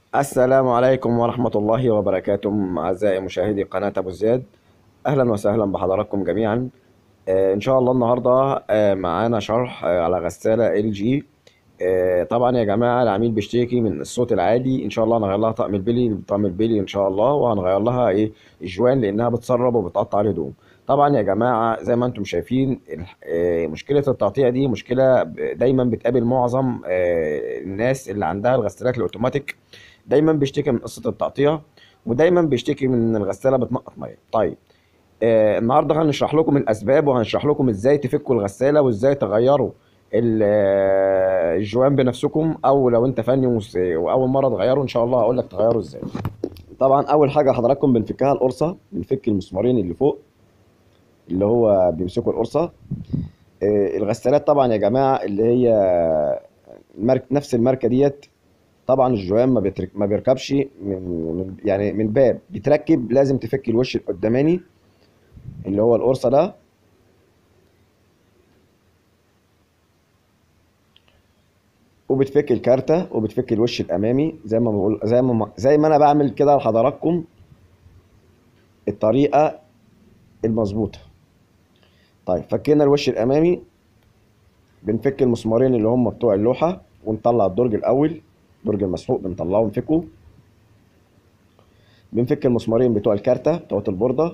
السلام عليكم ورحمة الله وبركاته أعزائي مشاهدي قناة أبو زياد أهلا وسهلا بحضراتكم جميعا آه، إن شاء الله النهاردة آه، معانا شرح آه، على غسالة ال جي طبعا يا جماعة العميل بيشتكي من الصوت العالي إن شاء الله هنغير لها طقم البلي طقم البلي إن شاء الله وهنغير لها إيه الجوان لأنها بتسرب وبتقطع الهدوم طبعا يا جماعة زي ما انتم شايفين الح- آه، مشكلة التقطيع دي مشكلة ب- دايما بتقابل معظم آه، الناس اللي عندها الغسالات الأوتوماتيك دايما بيشتكي من قصة التقطيع ودايما بيشتكي من ان الغسالة بتنقط مية طيب آه النهارده هنشرح لكم الاسباب وهنشرح لكم ازاي تفكوا الغسالة وازاي تغيروا ال- آه، الجوان بنفسكم او لو انت فني وس- واول مرة تغيره ان شاء الله هقول لك تغيره ازاي طبعا اول حاجة حضراتكم بنفكها القرصة بنفك المسمارين اللي فوق اللي هو بيمسكوا القرصة آه، الغسالات طبعا يا جماعة اللي هي المارك نفس الماركة ديت طبعا الجوان ما, بيترك ما بيركبش من من يعني من باب بيتركب لازم تفك الوش القداماني اللي هو القرصة ده وبتفك الكارتة وبتفك الوش الأمامي زي ما بقول زي ما زي ما أنا بعمل كده لحضراتكم الطريقة المظبوطة طيب فكينا الوش الأمامي بنفك المسمارين اللي هم بتوع اللوحة ونطلع الدرج الأول الدرج المسحوق بنطلعه ونفكه بنفك المسمارين بتوع الكارتة بتوع البوردة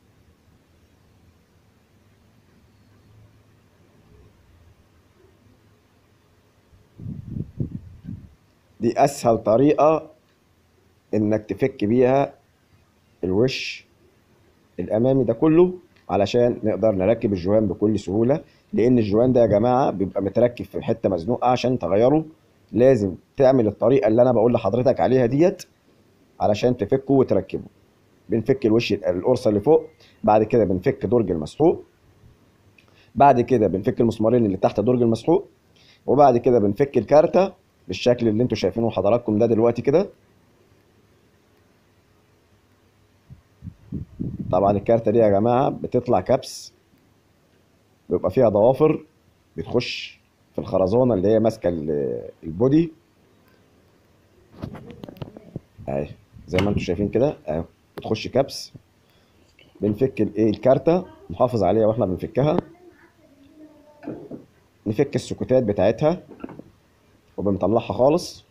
دي أسهل طريقة إنك تفك بيها الوش الأمامي ده كله علشان نقدر نركب الجوان بكل سهولة لأن الجوان ده يا جماعة بيبقى متركب في حتة مزنوقة عشان تغيره لازم تعمل الطريقة اللي أنا بقول لحضرتك عليها ديت علشان تفكه وتركبه بنفك الوش القرصة اللي فوق بعد كده بنفك درج المسحوق بعد كده بنفك المسمارين اللي تحت درج المسحوق وبعد كده بنفك الكارتة بالشكل اللي انتوا شايفينه حضراتكم ده دلوقتي كده طبعا الكارتة دي يا جماعة بتطلع كبس بيبقى فيها ضوافر بتخش في الخرزانة اللي هي ماسكة ال- البودي اهي زي ما انتوا شايفين كده اهي بتخش كبس بنفك الايه الكارتة نحافظ عليها واحنا بنفكها نفك السكوتات بتاعتها وبنطلعها خالص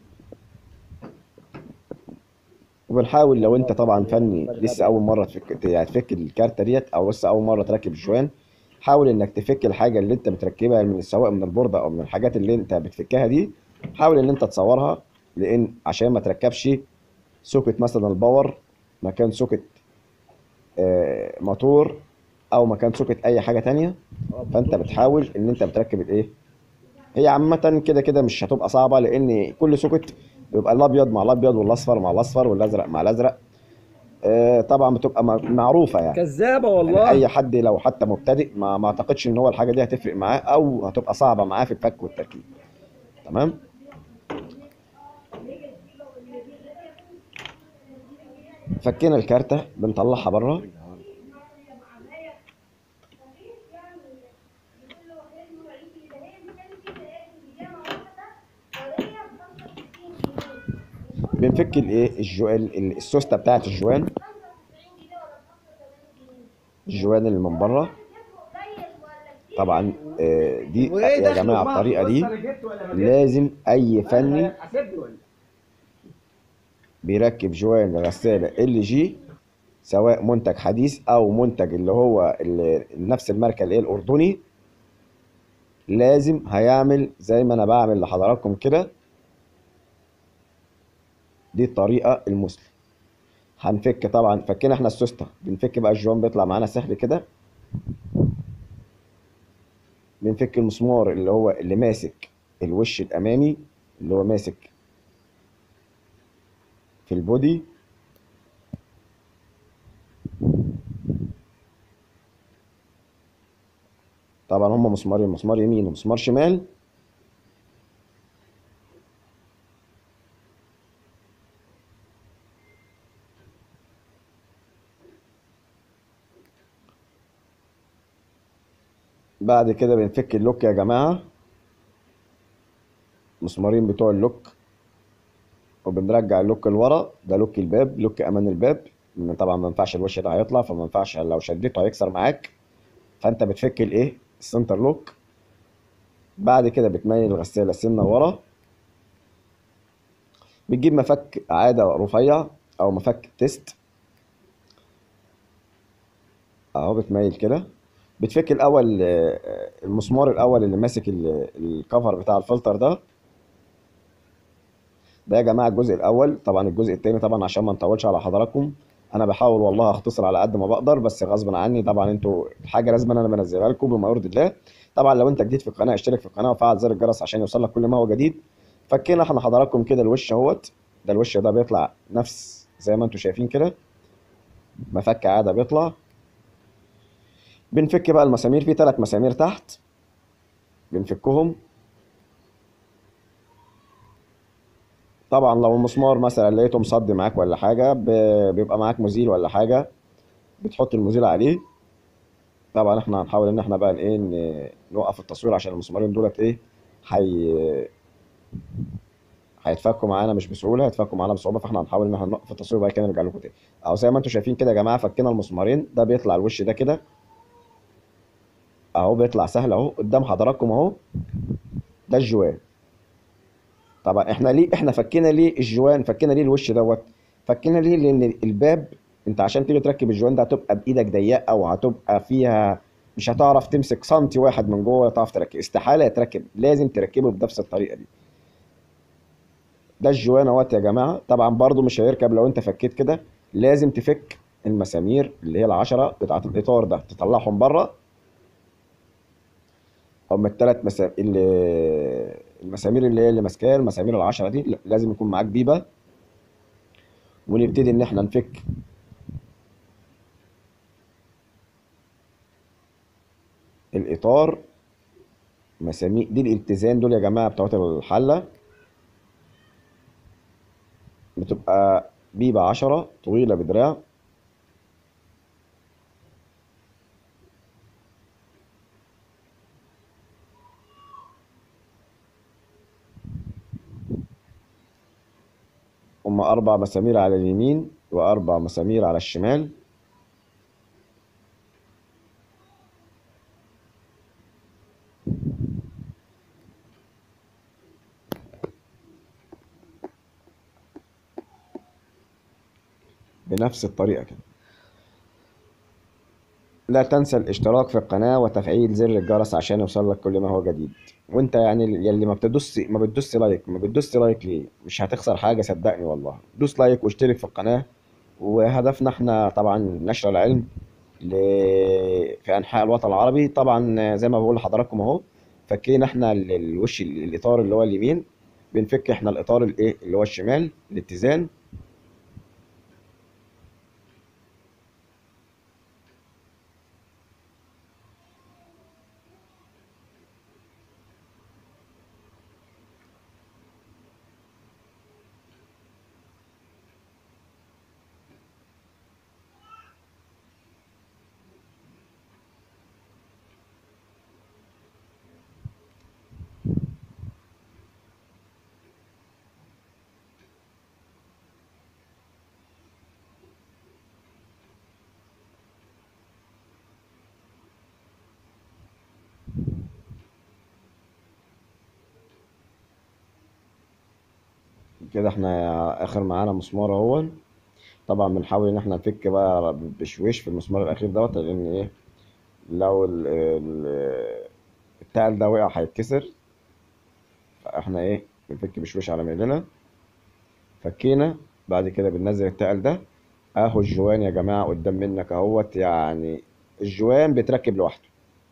وبنحاول لو انت طبعا فني لسه اول مره تفك يعني تفك الكارته ديت او لسه اول مره تركب الجوان حاول انك تفك الحاجه اللي انت بتركبها من سواء من البورده او من الحاجات اللي انت بتفكها دي حاول ان انت تصورها لان عشان ما تركبش سوكت مثلا الباور مكان سوكت آه، موتور او مكان سوكت اي حاجه تانية فانت بتحاول ان انت بتركب الايه هي عامة كده كده مش هتبقى صعبة لأن كل سوكت بيبقى الأبيض مع الأبيض والأصفر مع الأصفر والأزرق مع الأزرق آه، طبعا بتبقى م- معروفة يعني كذابة يعني والله أي حد لو حتى مبتدئ ما ما أعتقدش إن هو الحاجة دي هتفرق معاه أو هتبقى صعبة معاه في الفك والتركيب تمام فكينا الكارتة بنطلعها بره بنفك الايه الجو... ال- ال- السوسته بتاعت الجوان الجوان اللي من بره طبعا آه، دي يا جماعه الطريقه دي لازم اي فني بيركب جوان غساله ال جي سواء منتج حديث او منتج اللي هو اللي نفس الماركه اللي هي الاردني لازم هيعمل زي ما انا بعمل لحضراتكم كده دي الطريقه المثلى هنفك طبعا فكينا احنا السوسته بنفك بقى الجوان بيطلع معانا سهل كده بنفك المسمار اللي هو اللي ماسك الوش الامامي اللي هو ماسك في البودي طبعا هما مسمارين مسمار يمين ومسمار شمال بعد كده بنفك اللوك يا جماعة مسمارين بتوع اللوك وبنرجع اللوك لورا ده لوك الباب لوك امان الباب لان طبعا ما ينفعش الوش ده هيطلع فما ينفعش لو شديته هيكسر معاك فانت بتفك الايه السنتر لوك بعد كده بتميل الغسالة سنة ورا بتجيب مفك عادة رفيع أو مفك تيست أهو بتميل كده بتفك الأول آه، المسمار الأول اللي ماسك ال- الكفر بتاع الفلتر ده ده يا جماعة الجزء الأول طبعا الجزء التاني طبعا عشان ما نطولش على حضراتكم أنا بحاول والله أختصر على قد ما بقدر بس غصب عني طبعا انتوا الحاجة لازم أنا بنزلها لكم بما يرضي الله طبعا لو أنت جديد في القناة اشترك في القناة وفعل زر الجرس عشان يوصلك كل ما هو جديد فكينا احنا حضراتكم كده الوش اهوت ده الوش ده بيطلع نفس زي ما انتوا شايفين كده مفك عادة بيطلع بنفك بقى المسامير في ثلاث مسامير تحت بنفكهم طبعا لو المسمار مثلا لقيته مصدي معاك ولا حاجة ب- بيبقى معاك مزيل ولا حاجة بتحط المزيل عليه طبعا احنا هنحاول ان احنا بقى ايه ن- نوقف التصوير عشان المسمارين دولت ايه حي هيتفكوا معانا مش بسهوله هيتفكوا معانا بصعوبه فاحنا هنحاول ان احنا نوقف التصوير وبعد كده نرجع لكم تاني اهو زي ما انتم شايفين كده يا جماعه فكينا المسمارين ده بيطلع الوش ده كده اهو بيطلع سهل اهو قدام حضراتكم اهو ده الجوان طبعا احنا ليه احنا فكينا ليه الجوان فكينا ليه الوش دوت فكينا ليه لان الباب انت عشان تيجي تركب الجوان ده هتبقى بايدك ضيقه وهتبقى فيها مش هتعرف تمسك سنتي واحد من جوه تعرف تركب استحاله يتركب لازم تركبه بنفس الطريقه دي ده الجوان اهوت يا جماعه طبعا برضو مش هيركب لو انت فكيت كده لازم تفك المسامير اللي هي العشرة بتاعة الإطار ده تطلعهم بره هم التلات مسا... اللي... المسامير اللي هي اللي ماسكاها المسامير العشرة دي ل- لازم يكون معاك بيبة ونبتدي إن إحنا نفك الإطار مسامير دي الاتزان دول يا جماعة بتوع الحلة بتبقى بيبة عشرة طويلة بدراع هم أربع مسامير على اليمين وأربع مسامير على الشمال بنفس الطريقة كده لا تنسى الاشتراك في القناة وتفعيل زر الجرس عشان يوصلك كل ما هو جديد وانت يعني يلي ما بتدوس ما بتدوس لايك ما بتدوس لايك ليه مش هتخسر حاجة صدقني والله دوس لايك واشترك في القناة وهدفنا احنا طبعا نشر العلم ل... في انحاء الوطن العربي طبعا زي ما بقول لحضراتكم اهو فكينا احنا ال- الوش الاطار اللي هو اليمين بنفك احنا الاطار الايه اللي هو الشمال الاتزان كده احنا اخر معانا مسمار اهو طبعا بنحاول ان احنا نفك بقى بشويش في المسمار الاخير دوت لان ايه لو ال- ال- التقل ده وقع هيتكسر فاحنا ايه بنفك بشويش على مهلنا فكينا بعد كده بننزل التقل ده اهو الجوان يا جماعة قدام منك اهوت يعني الجوان بيتركب لوحده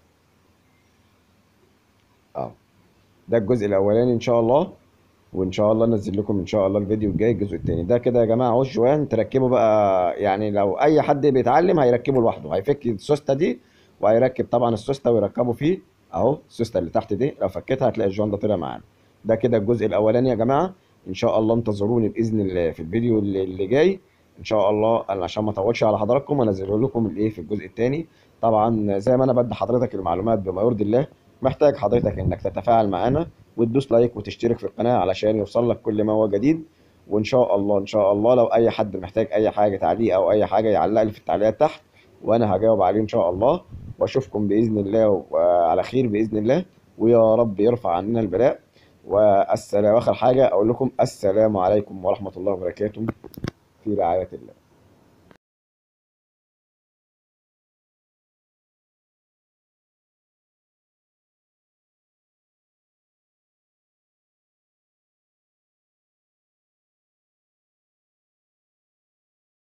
اه ده الجزء الاولاني ان شاء الله وان شاء الله انزل لكم ان شاء الله الفيديو الجاي الجزء التاني ده كده يا جماعه اهو الجوان تركبه بقى يعني لو اي حد بيتعلم هيركبه لوحده هيفك السوسته دي وهيركب طبعا السوسته ويركبه فيه اهو السوسته اللي تحت دي لو فكيتها هتلاقي الجوان ده طلع معانا ده كده الجزء الاولاني يا جماعه ان شاء الله انتظروني باذن الله في الفيديو اللي, اللي جاي ان شاء الله انا عشان ما اطولش على حضراتكم انزله لكم الايه في الجزء الثاني طبعا زي ما انا بدي حضرتك المعلومات بما يرضي الله محتاج حضرتك انك تتفاعل معانا وتدوس لايك وتشترك في القناه علشان يوصل لك كل ما هو جديد وان شاء الله ان شاء الله لو اي حد محتاج اي حاجه تعليق او اي حاجه يعلق لي في التعليقات تحت وانا هجاوب عليه ان شاء الله واشوفكم باذن الله وعلى خير باذن الله ويا رب يرفع عننا البلاء والسلام واخر حاجه اقول لكم السلام عليكم ورحمه الله وبركاته في رعايه الله